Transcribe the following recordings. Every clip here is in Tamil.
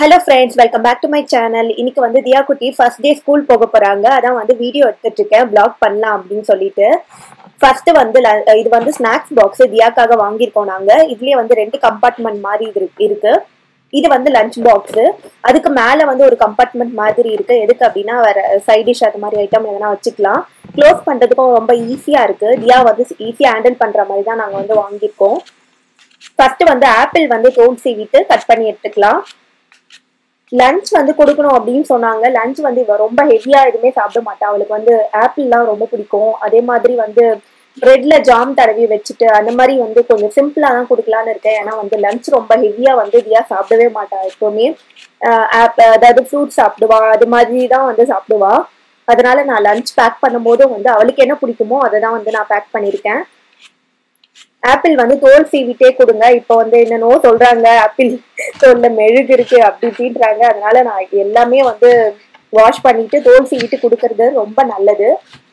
Hello friends welcome back to my channel இன்னைக்கு வந்து தியா குட்டி ஃபர்ஸ்ட் டே ஸ்கூல் போக போறாங்க அதான் வந்து வீடியோ எடுத்துட்டு இருக்கேன் பிளாக் பண்ணலாம் அப்படின்னு சொல்லிட்டு ஃபர்ஸ்ட் வந்து ல- இது வந்து ஸ்நாக்ஸ் பாக்ஸ் தியாக்காக வாங்கியிருக்கோம் நாங்க இதுலயே வந்து ரெண்டு கம்பார்ட்மெண்ட் மாதிரி இது இருக்கு- இருக்கு இது வந்து லஞ்ச் பாக்ஸ் அதுக்கு மேல வந்து ஒரு கம்பார்ட்மெண்ட் மாதிரி இருக்கு எதுக்கு அப்படின்னா வேற சைட் டிஷ் அது மாதிரி ஐட்டம் எதனா வச்சுக்கலாம் க்ளோஸ் பண்றதுக்கும் ரொம்ப ஈஸியா இருக்கு தியா வந்து ஈஸியா ஹேண்டில் பண்ற மாதிரி தான் நாங்க வந்து வாங்கியிருக்கோம் ஃபர்ஸ்ட் வந்து ஆப்பிள் வந்து தோல் சீவிட்டு கட் பண்ணி எடுத்துக்கலாம் லஞ்ச் வந்து கொடுக்கணும் அப்படின்னு சொன்னாங்க லஞ்ச் வந்து இவ ரொம்ப ஹெவியா எதுவுமே சாப்பிட மாட்டா அவளுக்கு வந்து ஆப்பிள்லாம் ரொம்ப பிடிக்கும் அதே மாதிரி வந்து பிரெட்ல ஜாம் தடவி வச்சுட்டு அந்த மாதிரி வந்து கொஞ்சம் சிம்பிளா தான் கொடுக்கலான்னு இருக்கேன் ஏன்னா வந்து லஞ்ச் ரொம்ப ஹெவியா வந்து தியா சாப்பிடவே மாட்டா எப்பவுமே ஆஹ் ஆப்- அதாவது ஃப்ரூட் சாப்பிடுவா அது மாதிரி தான் வந்து சாப்பிடுவா அதனால நான் லஞ்ச் பேக் பண்ணும்போதும் வந்து அவளுக்கு என்ன பிடிக்குமோ அதை தான் வந்து நான் பேக் பண்ணியிருக்கேன் ஆப்பிள் வந்து தோல் சீவிட்டே கொடுங்க இப்போ வந்து என்னென்னவோ சொல்றாங்க ஆப்பிள் தோல்ல மெழுகு இருக்கு அப்படி இப்படின்றாங்க அதனால நான் இது எல்லாமே வந்து வாஷ் பண்ணிட்டு தோல் சீவிட்டு கொடுக்கறது ரொம்ப நல்லது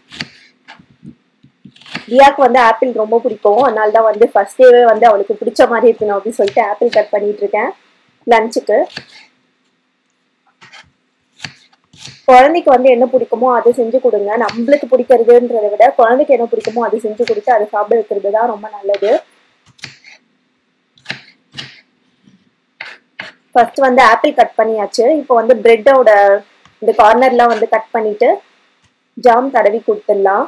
தியாக்கு வந்து ஆப்பிள் ரொம்ப பிடிக்கும் அதனால தான் வந்து ஃபர்ஸ்ட் டேவே வந்து அவளுக்கு பிடிச்ச மாதிரி இருக்கணும் அப்படின்னு சொல்லிட்டு ஆப்பிள் கட் பண்ணிட்டு இருக்கேன் லஞ்சுக்கு குழந்தைக்கு வந்து என்ன பிடிக்குமோ அதை செஞ்சு கொடுங்க நம்மளுக்கு பிடிக்கிறதுன்றதை விட குழந்தைக்கு என்ன பிடிக்குமோ அதை செஞ்சு கொடுத்து அதை சாப்பிட வைக்கிறது தான் ரொம்ப நல்லது ஃபர்ஸ்ட் வந்து ஆப்பிள் கட் பண்ணியாச்சு இப்போ வந்து பிரெட்டோட இந்த கார்னர்லாம் வந்து கட் பண்ணிட்டு ஜாம் தடவி கொடுத்துடலாம்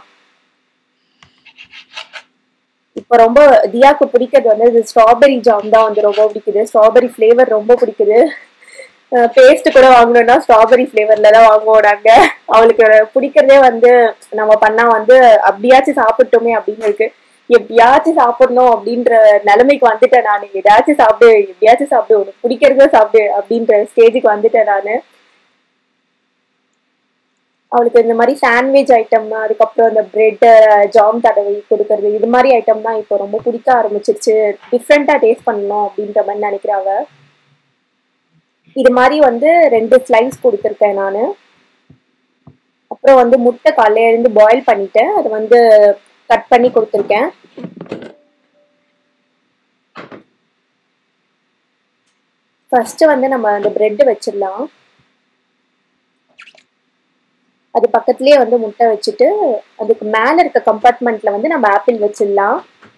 இப்போ ரொம்ப தியாக்கு பிடிக்கிறது வந்து இது ஸ்ட்ராபெரி ஜாம் தான் வந்து ரொம்ப பிடிக்குது ஸ்ட்ராபெரி ஃப்ளேவர் ரொம்ப பிடிக்குது பேஸ்ட் கூட வாங்கணும்னா ஸ்ட்ராபெரி ஃப்ளேவர்ல தான் வாங்குவோம் நாங்க அவளுக்கு பிடிக்கிறதே வந்து நம்ம பண்ணா வந்து அப்படியாச்சும் சாப்பிட்டோமே அப்படின்னு இருக்கு எப்படியாச்சும் சாப்பிடணும் அப்படின்ற நிலைமைக்கு வந்துட்டேன் நான் எதாச்சும் சாப்பிடு எப்படியாச்சும் சாப்பிடு உனக்கு பிடிக்கிறத சாப்பிடு அப்படின்ற ஸ்டேஜுக்கு வந்துட்டேன் நான் அவளுக்கு இந்த மாதிரி சாண்ட்விச் ஐட்டம் அதுக்கப்புறம் இந்த பிரெட் ஜாம் தடவி கொடுக்கறது இது மாதிரி ஐட்டம் தான் இப்போ ரொம்ப பிடிக்க ஆரம்பிச்சிருச்சு டிஃப்ரெண்டா டேஸ்ட் பண்ணணும் அப்படின்ற மாதிரி நினைக்கிறாங்க இது மாதிரி வந்து ரெண்டு ஸ்லைஸ் கொடுத்துருக்கேன் நான் அப்புறம் வந்து முட்டை காலையில இருந்து பாயில் பண்ணிட்டேன் அது வந்து கட் பண்ணி கொடுத்துருக்கேன் ஃபர்ஸ்ட் வந்து நம்ம அந்த பிரெட் வச்சிடலாம் அது பக்கத்துலயே வந்து முட்டை வச்சுட்டு அதுக்கு மேல இருக்க கம்பார்ட்மெண்ட்ல வந்து நம்ம ஆப்பிள் வச்சிடலாம்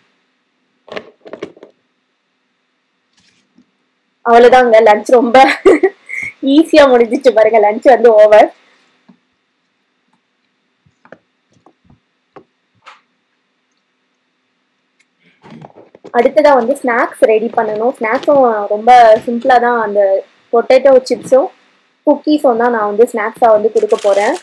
அவ்வளவுதாங்க லஞ்ச் ரொம்ப ஈஸியா முடிஞ்சிச்சு பாருங்க லஞ்ச் வந்து ஓவர் அடுத்ததா வந்து ஸ்நாக்ஸ் ரெடி பண்ணணும் ஸ்நாக்ஸும் ரொம்ப சிம்பிளா தான் அந்த பொட்டேட்டோ சிப்ஸும் குக்கீஸும் தான் நான் வந்து ஸ்நாக்ஸா வந்து கொடுக்க போறேன்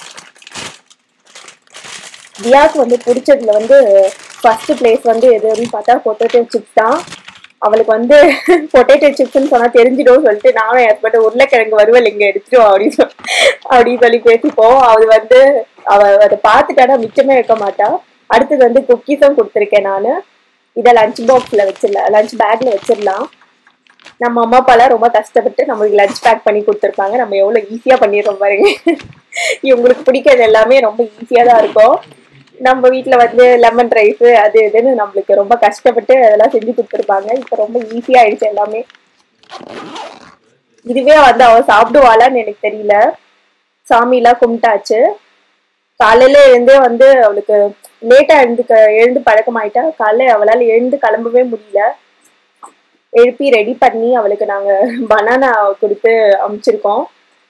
தியாக்கு வந்து பிடிச்சதுல வந்து ஃபர்ஸ்ட் பிளேஸ் வந்து எதுன்னு பார்த்தா பொட்டேட்டோ சிப்ஸ் தான் அவளுக்கு வந்து பொட்டேட்டோ சிப்ஸ்னு சொன்னா தெரிஞ்சிடும் சொல்லிட்டு நானும் என் ஹஸ்பண்ட் உருளைக்கிழங்கு வறுவல் இங்க எடுத்துரும் அப்படின்னு சொல் அப்படின்னு சொல்லி பேசிப்போம் அது வந்து அவ அதை பார்த்துட்டானா மிச்சமே வைக்க மாட்டா அடுத்தது வந்து குக்கீஸும் கொடுத்துருக்கேன் நான் இதை லஞ்ச் பாக்ஸ்ல வச்சிடலாம் லஞ்ச் பேக்ல வச்சிடலாம் நம்ம அம்மா அப்பாலாம் ரொம்ப கஷ்டப்பட்டு நம்மளுக்கு லஞ்ச் பேக் பண்ணி கொடுத்துருப்பாங்க நம்ம எவ்வளோ ஈஸியாக பண்ணிடுறோம் பாருங்க இவங்களுக்கு பிடிக்கிறது எல்லாமே ரொம்ப ஈஸியாக தான் இருக்கும் நம்ம வீட்டில் வந்து லெமன் ரைஸ் அது இதுன்னு நம்மளுக்கு ரொம்ப கஷ்டப்பட்டு அதெல்லாம் செஞ்சு கொடுத்துருப்பாங்க இப்போ ரொம்ப ஈஸியாக ஆயிடுச்சு எல்லாமே இதுவே வந்து அவ சாப்பிடுவாளான்னு எனக்கு தெரியல சாமிலாம் கும்பிட்டாச்சு காலையில எழுந்தே வந்து அவளுக்கு லேட்டா எழுந்து எழுந்து பழக்கமாயிட்டா காலையில அவளால எழுந்து கிளம்பவே முடியல எழுப்பி ரெடி பண்ணி அவளுக்கு நாங்க பனானா கொடுத்து அமுச்சிருக்கோம்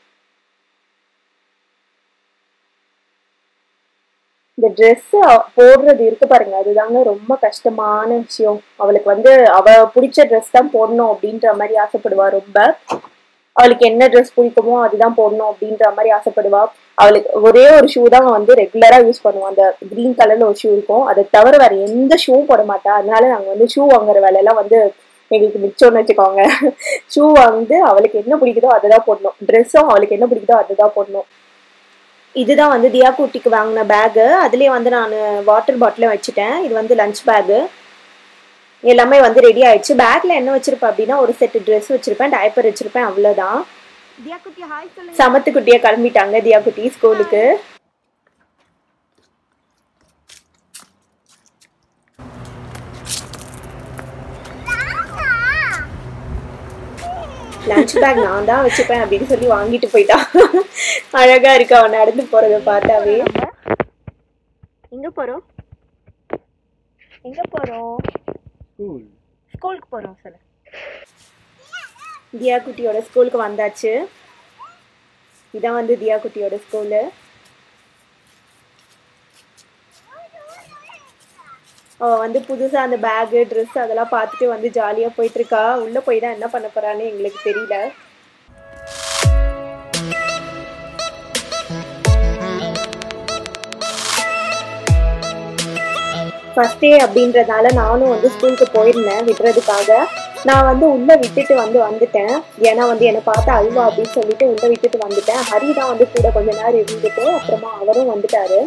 இந்த ட்ரெஸ் போடுறது இருக்கு பாருங்க அதுதாங்க ரொம்ப கஷ்டமான விஷயம் அவளுக்கு வந்து அவ பிடிச்ச ட்ரெஸ் தான் போடணும் அப்படின்ற மாதிரி ஆசைப்படுவா ரொம்ப அவளுக்கு என்ன ட்ரெஸ் பிடிக்குமோ அதுதான் போடணும் அப்படின்ற மாதிரி ஆசைப்படுவா அவளுக்கு ஒரே ஒரு ஷூ தான் வந்து ரெகுலரா யூஸ் பண்ணுவோம் அந்த கிரீன் கலர்ல ஒரு ஷூ இருக்கும் அதை தவிர வேற எந்த ஷூவும் போட மாட்டா அதனால நாங்க வந்து ஷூ வாங்குற வேலையெல்லாம் வந்து எங்களுக்கு மிச்சம்னு வச்சுக்கோங்க ஷூ வந்து அவளுக்கு என்ன பிடிக்குதோ அதை தான் போடணும் ட்ரெஸ்ஸும் அவளுக்கு என்ன பிடிக்குதோ அதுதான் போடணும் இதுதான் வந்து தியா குட்டிக்கு வாங்கின பேகு அதுலேயே வந்து நான் வாட்டர் பாட்டிலும் வச்சுட்டேன் இது வந்து லஞ்ச் பேகு எல்லாமே வந்து ரெடி ஆயிடுச்சு பேக்ல என்ன வச்சிருப்பேன் அப்படின்னா ஒரு செட் ட்ரெஸ் வச்சிருப்பேன் டைப்பர் வச்சிருப்பேன் அவ்வளோதான் தியா குட்டி ஹாய் சொல்லுங்க சமத்து குட்டியா கிளம்பிட்டாங்க தியா குட்டி ஸ்கூலுக்கு லஞ்ச் பேக் நான் தான் வச்சுப்பேன் அப்படின்னு சொல்லி வாங்கிட்டு போயிட்டான் அழகா இருக்கு அவன் நடந்து போறத பார்த்தாவே எங்க போறோம் எங்க போறோம் ஸ்கூலுக்கு போறோம் சொல்லு தியா குட்டியோட ஸ்கூலுக்கு வந்தாச்சு இதான் வந்து தியா குட்டியோட ஸ்கூலு அவ வந்து புதுசா அந்த பேகு ட்ரெஸ் அதெல்லாம் பார்த்துட்டு வந்து ஜாலியா போயிட்டு இருக்கா உள்ள போய் தான் என்ன பண்ண போறான்னு எங்களுக்கு தெரியல ஃபர்ஸ்ட் டே அப்படின்றதால நானும் வந்து ஸ்கூலுக்கு போயிருந்தேன் விடுறதுக்காக நான் வந்து உள்ள விட்டுட்டு வந்து வந்துட்டேன் ஏன்னா வந்து என்னை பார்த்து அழுவா அப்படின்னு சொல்லிட்டு உள்ள விட்டுட்டு வந்துட்டேன் ஹரி தான் வந்து கூட கொஞ்ச நேரம் இருந்துட்டு அப்புறமா அவரும் வந்துட்டாரு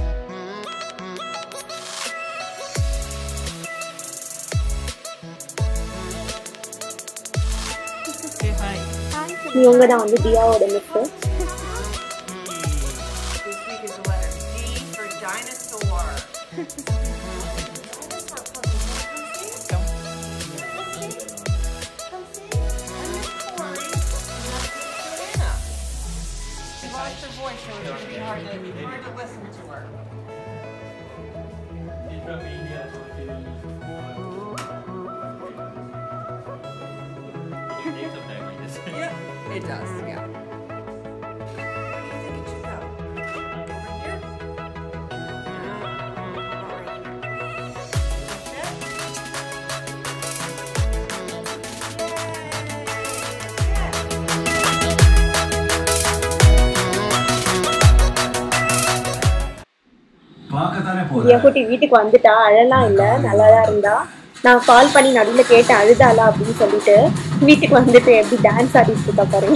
இவங்க தான் வந்து தியாவோட miss This week is the letter D for dinosaur. She lost her voice, so it's gonna be hard to, hard to listen to her. Yeah, it does, yeah. Where do you think it should go? Over here? Or right here? Like that? பார்க்கத்தானே தியா போதும் குட்டி வீட்டுக்கு வந்துட்டா அழலாம் இல்ல நல்லா தான் இருந்தா நான் கால் பண்ணி நடுவில் கேட்டேன் அழுதாளா அப்படின்னு சொல்லிட்டு வீட்டுக்கு வந்துட்டு எப்படி டான்ஸ் ஆடிட்டு இருக்கா பாருங்க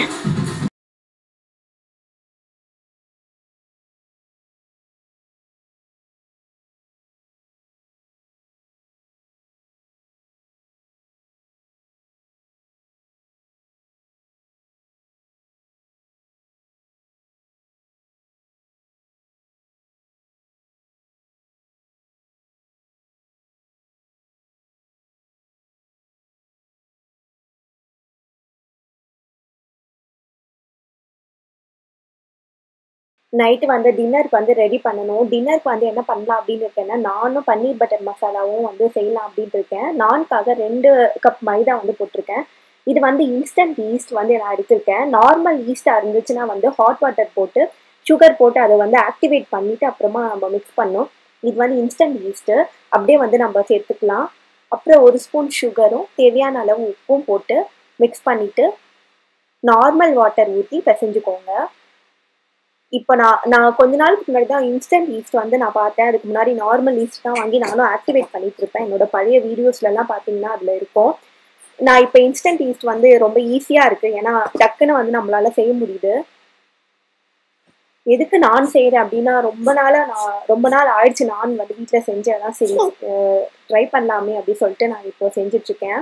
நைட்டு வந்து டின்னருக்கு வந்து ரெடி பண்ணணும் டின்னருக்கு வந்து என்ன பண்ணலாம் அப்படின்னு இருக்கேன்னா நானும் பன்னீர் பட்டர் மசாலாவும் வந்து செய்யலாம் அப்படின்ட்டு இருக்கேன் நான்காக ரெண்டு கப் மைதா வந்து போட்டிருக்கேன் இது வந்து இன்ஸ்டன்ட் ஈஸ்ட் வந்து நான் எடுத்திருக்கேன் நார்மல் ஈஸ்டாக இருந்துச்சுன்னா வந்து ஹாட் வாட்டர் போட்டு சுகர் போட்டு அதை வந்து ஆக்டிவேட் பண்ணிட்டு அப்புறமா நம்ம மிக்ஸ் பண்ணோம் இது வந்து இன்ஸ்டன்ட் ஈஸ்ட்டு அப்படியே வந்து நம்ம சேர்த்துக்கலாம் அப்புறம் ஒரு ஸ்பூன் சுகரும் தேவையான அளவு உப்பும் போட்டு மிக்ஸ் பண்ணிட்டு நார்மல் வாட்டர் ஊற்றி பிசைஞ்சுக்கோங்க இப்போ நான் நான் கொஞ்ச நாளுக்கு முன்னாடி தான் இன்ஸ்டன்ட் ஈஸ்ட் வந்து நான் பார்த்தேன் அதுக்கு முன்னாடி நார்மல் ஈஸ்ட் தான் வாங்கி நானும் ஆக்டிவேட் பண்ணிட்டு இருப்பேன் என்னோட பழைய வீடியோஸ்லலாம் பார்த்தீங்கன்னா அதில் இருக்கும் நான் இப்போ இன்ஸ்டன்ட் ஈஸ்ட் வந்து ரொம்ப ஈஸியாக இருக்கு ஏன்னா டக்குன்னு வந்து நம்மளால செய்ய முடியுது எதுக்கு நான் செய்கிறேன் அப்படின்னா ரொம்ப நாளாக நான் ரொம்ப நாள் ஆயிடுச்சு நான் வந்து வீட்டில் செஞ்சு அதான் சரி ட்ரை பண்ணலாமே அப்படின்னு சொல்லிட்டு நான் இப்போ செஞ்சுட்டு இருக்கேன்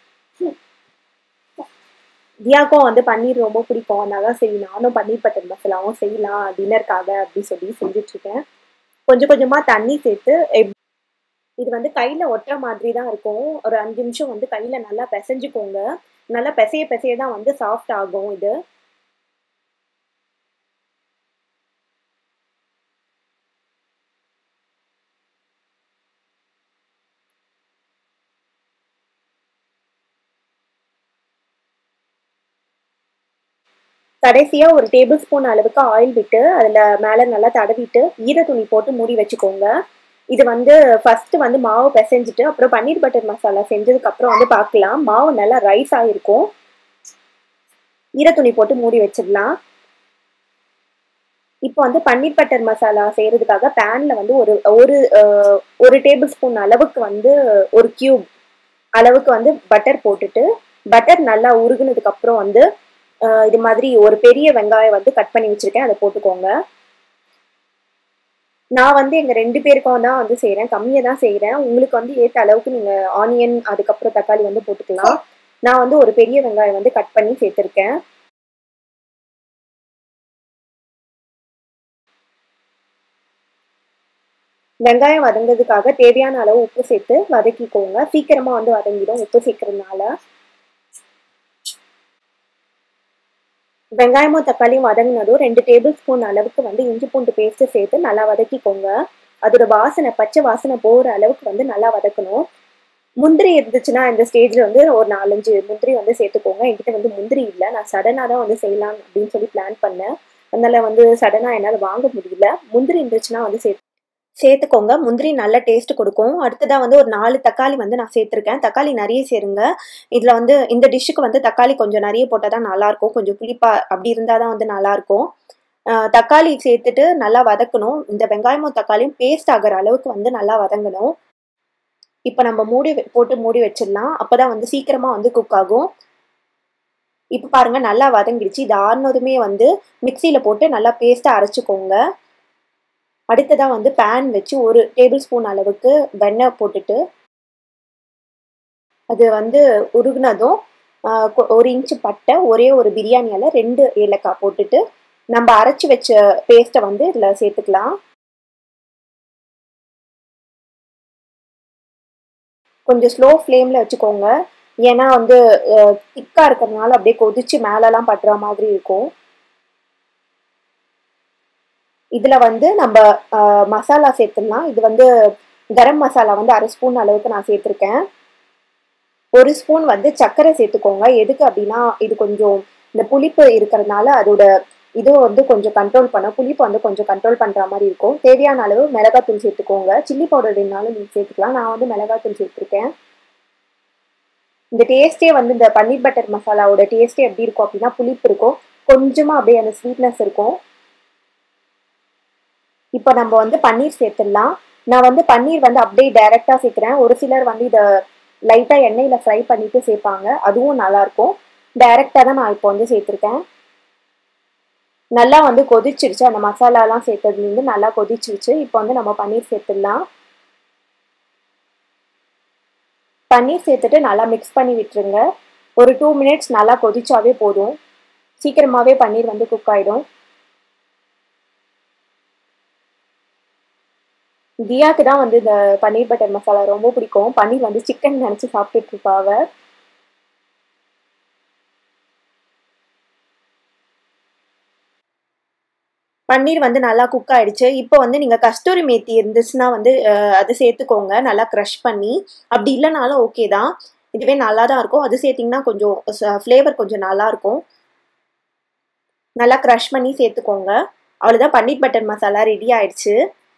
தியாக்கும் வந்து பன்னீர் ரொம்ப பிடிக்கும் அதனால சரி நானும் பன்னீர் பட்டர் மசாலாவும் செய்யலாம் டின்னருக்காக அப்படின்னு சொல்லி செஞ்சுட்டு இருக்கேன் கொஞ்சம் கொஞ்சமா தண்ணி சேர்த்து எப்- இது வந்து கையில ஒட்டுற மாதிரி தான் இருக்கும் ஒரு அஞ்சு நிமிஷம் வந்து கையில நல்லா பிசைஞ்சுக்கோங்க நல்லா பிசைய பிசைய தான் வந்து சாஃப்ட் ஆகும் இது கடைசியா ஒரு டேபிள் ஸ்பூன் அளவுக்கு ஆயில் விட்டு அதுல மேல நல்லா தடவிட்டு ஈர துணி போட்டு மூடி வச்சுக்கோங்க இது வந்து ஃபர்ஸ்ட் வந்து மாவு பிசைஞ்சிட்டு அப்புறம் பன்னீர் பட்டர் மசாலா செஞ்சதுக்கு அப்புறம் வந்து பார்க்கலாம் மாவு நல்லா ரைஸ் ஆயிருக்கும் ஈர துணி போட்டு மூடி வச்சிடலாம் இப்போ வந்து பன்னீர் பட்டர் மசாலா செய்யறதுக்காக பேன்ல வந்து ஒரு ஒரு அஹ், ஒரு டேபிள் ஸ்பூன் அளவுக்கு வந்து ஒரு கியூப் அளவுக்கு வந்து பட்டர் போட்டுட்டு பட்டர் நல்லா உருகுனதுக்கு அப்புறம் வந்து அஹ், இது மாதிரி ஒரு பெரிய வெங்காயம் வந்து கட் பண்ணி வச்சிருக்கேன் அதை போட்டுக்கோங்க நான் வந்து எங்க ரெண்டு பேருக்கும் தான் வந்து செய்றேன் கம்மியா தான் செய்றேன் உங்களுக்கு வந்து ஏத்த அளவுக்கு நீங்க ஆனியன் அதுக்கப்புறம் தக்காளி வந்து போட்டுக்கலாம் நான் வந்து ஒரு பெரிய வெங்காயம் வந்து கட் பண்ணி சேர்த்திருக்கேன் வெங்காயம் வதங்கிறதுக்காக தேவையான அளவு உப்பு சேர்த்து வதக்கிக்கோங்க சீக்கிரமா வந்து வதங்கிடும் உப்பு சேர்க்கறதுனால வெங்காயமும் தக்காளியும் வதங்கினதும் ரெண்டு டேபிள் ஸ்பூன் அளவுக்கு வந்து இஞ்சி பூண்டு பேஸ்ட் சேர்த்து நல்லா வதக்கிக்கோங்க அதோட வாசனை பச்சை வாசனை போகிற அளவுக்கு வந்து நல்லா வதக்கணும் முந்திரி இருந்துச்சுன்னா இந்த ஸ்டேஜில் வந்து ஒரு நாலஞ்சு முந்திரி வந்து சேர்த்துக்கோங்க என்கிட்ட வந்து முந்திரி இல்லை நான் சடனாக தான் வந்து செய்யலாம் அப்படின்னு சொல்லி பிளான் பண்ணேன் அதனால வந்து சடனாக என்னால் வாங்க முடியல முந்திரி இருந்துச்சுன்னா வந்து சேர்த்து சேர்த்துக்கோங்க முந்திரி நல்ல டேஸ்ட் கொடுக்கும் அடுத்ததாக வந்து ஒரு நாலு தக்காளி வந்து நான் சேர்த்துருக்கேன் தக்காளி நிறைய சேருங்க இதில் வந்து இந்த டிஷ்ஷுக்கு வந்து தக்காளி கொஞ்சம் நிறைய போட்டால் தான் நல்லாயிருக்கும் கொஞ்சம் புளிப்பா அப்படி இருந்தால் தான் வந்து நல்லாயிருக்கும் தக்காளி சேர்த்துட்டு நல்லா வதக்கணும் இந்த வெங்காயமும் தக்காளியும் பேஸ்ட் ஆகிற அளவுக்கு வந்து நல்லா வதங்கணும் இப்போ நம்ம மூடி போட்டு மூடி வச்சிடலாம் அப்போ தான் வந்து சீக்கிரமாக வந்து குக் ஆகும் இப்போ பாருங்கள் நல்லா வதங்கிடுச்சு இது ஆறுனதுமே வந்து மிக்சியில் போட்டு நல்லா பேஸ்ட்டாக அரைச்சிக்கோங்க அடுத்ததாக வந்து பேன் வச்சு ஒரு டேபிள் ஸ்பூன் அளவுக்கு வெண்ணெய் போட்டுட்டு அது வந்து உருகுனதும் ஒரு இன்ச்சு பட்டை ஒரே ஒரு பிரியாணியால் ரெண்டு ஏலக்காய் போட்டுட்டு நம்ம அரைச்சி வச்ச பேஸ்ட்டை வந்து இதில் சேர்த்துக்கலாம் கொஞ்சம் ஸ்லோ ஃப்ளேமில் வச்சுக்கோங்க ஏன்னா வந்து திக்காக இருக்கிறதுனால அப்படியே கொதிச்சு மேலெலாம் பட்டுற மாதிரி இருக்கும் இதில் வந்து நம்ம மசாலா சேர்த்துடலாம் இது வந்து கரம் மசாலா வந்து அரை ஸ்பூன் அளவுக்கு நான் சேர்த்துருக்கேன் ஒரு ஸ்பூன் வந்து சர்க்கரை சேர்த்துக்கோங்க எதுக்கு அப்படின்னா இது கொஞ்சம் இந்த புளிப்பு இருக்கிறதுனால அதோட இதுவும் வந்து கொஞ்சம் கண்ட்ரோல் பண்ண புளிப்பு வந்து கொஞ்சம் கண்ட்ரோல் பண்ணுற மாதிரி இருக்கும் தேவையான அளவு மிளகாத்தூள் சேர்த்துக்கோங்க சில்லி பவுடர் வேணாலும் நீங்கள் சேர்த்துக்கலாம் நான் வந்து மிளகாத்தூள் சேர்த்துருக்கேன் இந்த டேஸ்ட்டே வந்து இந்த பன்னீர் பட்டர் மசாலாவோட டேஸ்ட்டே எப்படி இருக்கும் அப்படின்னா புளிப்பு இருக்கும் கொஞ்சமாக அப்படியே அந்த ஸ்வீட்னஸ் இருக்கும் இப்போ நம்ம வந்து பன்னீர் சேர்த்துடலாம் நான் வந்து பன்னீர் வந்து அப்படியே டைரெக்டாக சேர்க்குறேன் ஒரு சிலர் வந்து இதை லைட்டாக எண்ணெயில் ஃப்ரை பண்ணிட்டு சேர்ப்பாங்க அதுவும் நல்லாயிருக்கும் டைரெக்டாக தான் நான் இப்போ வந்து சேர்த்துருக்கேன் நல்லா வந்து கொதிச்சிருச்சு அந்த மசாலாலாம் சேர்த்ததுலேருந்து நல்லா கொதிச்சிருச்சு இப்போ வந்து நம்ம பன்னீர் சேர்த்துடலாம் பன்னீர் சேர்த்துட்டு நல்லா மிக்ஸ் பண்ணி விட்டுருங்க ஒரு டூ மினிட்ஸ் நல்லா கொதிச்சாவே போதும் சீக்கிரமாகவே பன்னீர் வந்து குக் ஆகிடும் தியாக்கு தான் வந்து இந்த பன்னீர் பட்டர் மசாலா ரொம்ப பிடிக்கும் பன்னீர் வந்து சிக்கன் நினச்சி சாப்பிட்டுட்டு இருப்பாங்க பன்னீர் வந்து நல்லா குக் ஆயிடுச்சு இப்போ வந்து நீங்கள் கஸ்தூரி மேத்தி இருந்துச்சுன்னா வந்து அது சேர்த்துக்கோங்க நல்லா க்ரஷ் பண்ணி அப்படி இல்லைனாலும் ஓகே தான் இதுவே நல்லா தான் இருக்கும் அது சேர்த்திங்கன்னா கொஞ்சம் ஃப்ளேவர் கொஞ்சம் நல்லா இருக்கும் நல்லா க்ரஷ் பண்ணி சேர்த்துக்கோங்க அவ்வளோதான் பன்னீர் பட்டர் மசாலா ரெடி ஆயிடுச்சு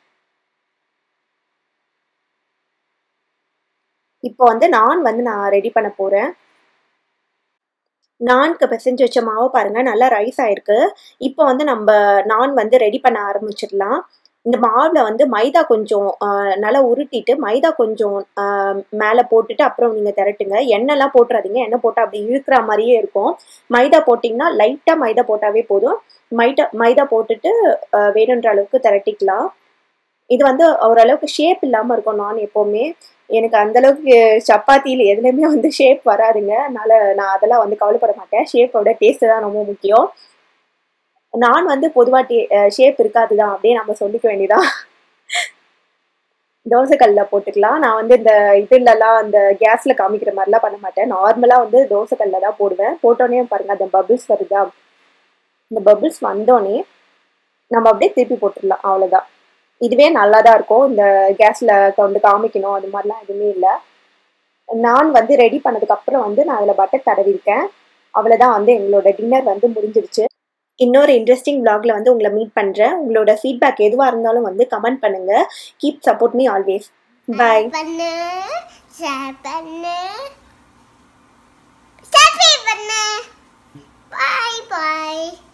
இப்போ வந்து நான் வந்து நான் ரெடி பண்ண போகிறேன் நான்க்கு பிசைஞ்சு வச்ச மாவு பாருங்கள் நல்லா ரைஸ் ஆயிருக்கு இப்போ வந்து நம்ம நான் வந்து ரெடி பண்ண ஆரம்பிச்சிடலாம் இந்த மாவில் வந்து மைதா கொஞ்சம் நல்லா உருட்டிட்டு மைதா கொஞ்சம் மேலே போட்டுட்டு அப்புறம் நீங்கள் திரட்டுங்க எண்ணெய்லாம் போட்டுறாதீங்க எண்ணெய் போட்டால் அப்படி இழுக்கிற மாதிரியே இருக்கும் மைதா போட்டிங்கன்னா லைட்டாக மைதா போட்டாவே போதும் மைதா மைதா போட்டுட்டு வேணுன்ற அளவுக்கு திரட்டிக்கலாம் இது வந்து ஓரளவுக்கு ஷேப் இல்லாமல் இருக்கும் நான் எப்போவுமே எனக்கு அந்தளவுக்கு சப்பாத்தியில் எதுலேயுமே வந்து ஷேப் வராதுங்க அதனால் நான் அதெல்லாம் வந்து கவலைப்பட மாட்டேன் ஷேப்போட டேஸ்ட்டு தான் ரொம்ப முக்கியம் நான் வந்து பொதுவாக டே ஷேப் இருக்காது தான் அப்படியே நம்ம சொல்லிக்க வேண்டியதான் தோசைக்கல்லில் போட்டுக்கலாம் நான் வந்து இந்த இதுலலாம் அந்த கேஸில் காமிக்கிற மாதிரிலாம் பண்ண மாட்டேன் நார்மலாக வந்து தோசைக்கல்லில் தான் போடுவேன் போட்டோன்னே பாருங்கள் அந்த பபிள்ஸ் வருதா இந்த பபிள்ஸ் வந்தோடனே நம்ம அப்படியே திருப்பி போட்டுடலாம் அவ்வளோதான் இதுவே நல்லா தான் இருக்கும் இந்த கேஸில் கொண்டு காமிக்கணும் அது மாதிரிலாம் எதுவுமே இல்லை நான் வந்து ரெடி பண்ணதுக்கப்புறம் வந்து நான் அதில் பட்டர் தடவிருக்கேன் அவ்வளோதான் வந்து எங்களோட டின்னர் வந்து முடிஞ்சிருச்சு இன்னொரு இன்ட்ரெஸ்டிங் பிளாக்ல வந்து உங்களை மீட் பண்ணுறேன் உங்களோட ஃபீட்பேக் எதுவாக இருந்தாலும் வந்து கமெண்ட் பண்ணுங்க keep support me always bye பண்ணு ஷேர் பண்ணு சப்ஸ்கிரைப் பண்ணு பாய் பாய்